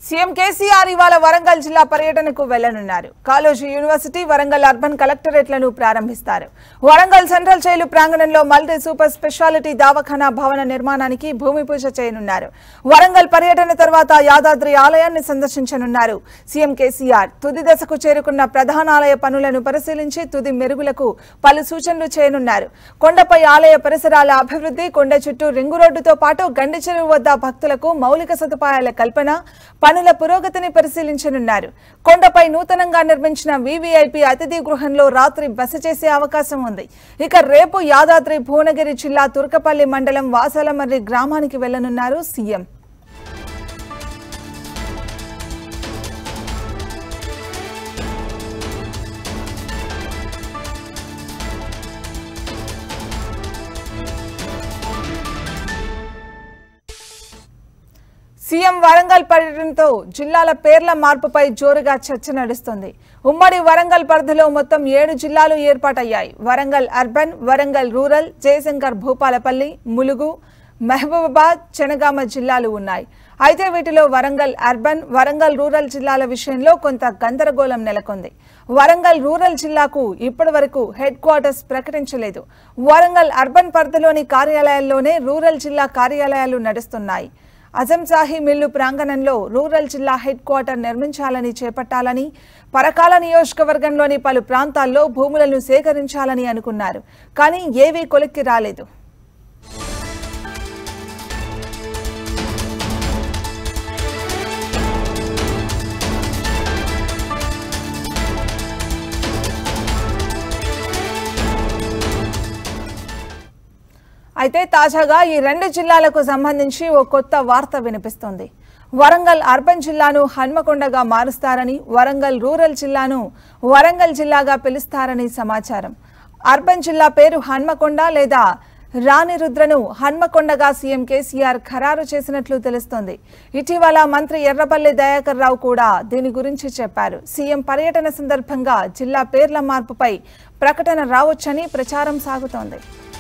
CM KCR ఇవాళ వరంగల్ జిల్లా పర్యటనకు వెళ్లనున్నారు కాలోజీ యూనివర్సిటీ వరంగల్ అర్బన్ కలెక్టరేట్లను ప్రారంభిస్తారు వరంగల్ సెంట్రల్ జైలు ప్రాంగణంలో మల్టీ సూపర్ స్పెషాలిటీ దవాఖానా భవన నిర్మాణానికి భూమి పూజ చేయనున్నారు వరంగల్ పర్యటన తర్వాత యాదాద్రి ఆలయాన్ని సందర్శించనున్నారు సీఎం కేసీఆర్ తుది దశకు చేరుకున్న ప్రధానాలయ పనులను పరిశీలించి తుది మెరుగులకు పలు సూచనలు చేయనున్నారు కొండపై ఆలయ పరిసరాల అభివృద్ధి కొండ చుట్టూ రింగు రోడ్డుతో పాటు గండి చెరువు వద్ద భక్తులకు మౌలిక సదుపాయాల కల్పన పనుల పురోగతిని పరిశీలించనున్నారు కొండపై నూతనంగా నిర్మించిన వీవీఐపీ అతిథి గృహంలో రాత్రి బస చేసే అవకాశం ఉంది ఇక రేపు యాదాద్రి భువనగిరి జిల్లా తుర్కపల్లి మండలం వాసాలమర్రి గ్రామానికి వెళ్లనున్నారు సీఎం సీఎం వరంగల్ పర్యటనతో జిల్లాల పేర్ల మార్పుపై జోరుగా చర్చ నడుస్తుంది ఉమ్మడి వరంగల్ పరిధిలో మొత్తం ఏడు జిల్లాలు ఏర్పాటయ్యాయి వరంగల్ అర్బన్ వరంగల్ రూరల్ జయశంకర్ భూపాలపల్లి ములుగు మహబూబాబాద్ చెనగామ జిల్లాలు ఉన్నాయి అయితే వీటిలో వరంగల్ అర్బన్ వరంగల్ రూరల్ జిల్లాల విషయంలో కొంత గందరగోళం నెలకొంది వరంగల్ రూరల్ జిల్లాకు ఇప్పటి వరకు హెడ్ క్వార్టర్స్ ప్రకటించలేదు వరంగల్ అర్బన్ పరిధిలోని కార్యాలయాల్లోనే రూరల్ జిల్లా కార్యాలయాలు నడుస్తున్నాయి అజంజాహి మిల్లు ప్రాంగణంలో రూరల్ జిల్లా హెడ్ క్వార్టర్ నిర్మించాలని చేపట్టాలని పరకాల నియోజకవర్గంలోని పలు ప్రాంతాల్లో భూములను సేకరించాలని అనుకున్నారు కానీ ఏవీ కొలిక్కి రాలేదు అయితే తాజాగా ఈ రెండు జిల్లాలకు సంబంధించి ఓ కొత్త వార్త వినిపిస్తోంది వరంగల్ అర్బన్ జిల్లాను హన్మకొండగా మారుస్తారని వరంగల్ రూరల్ జిల్లాను వరంగల్ జిల్లాగా పిలుస్తారని సమాచారం అర్బన్ జిల్లా పేరు హన్మకొండ లేదా రాణి రుద్రను హన్మకొండగా సీఎం కేసీఆర్ ఖరారు చేసినట్లు తెలుస్తోంది ఇటీవల మంత్రి ఎర్రపల్లి దయాకర్ రావు కూడా దీని గురించి చెప్పారు సీఎం పర్యటన సందర్భంగా జిల్లా పేర్ల మార్పుపై ప్రకటన రావచ్చని ప్రచారం సాగుతోంది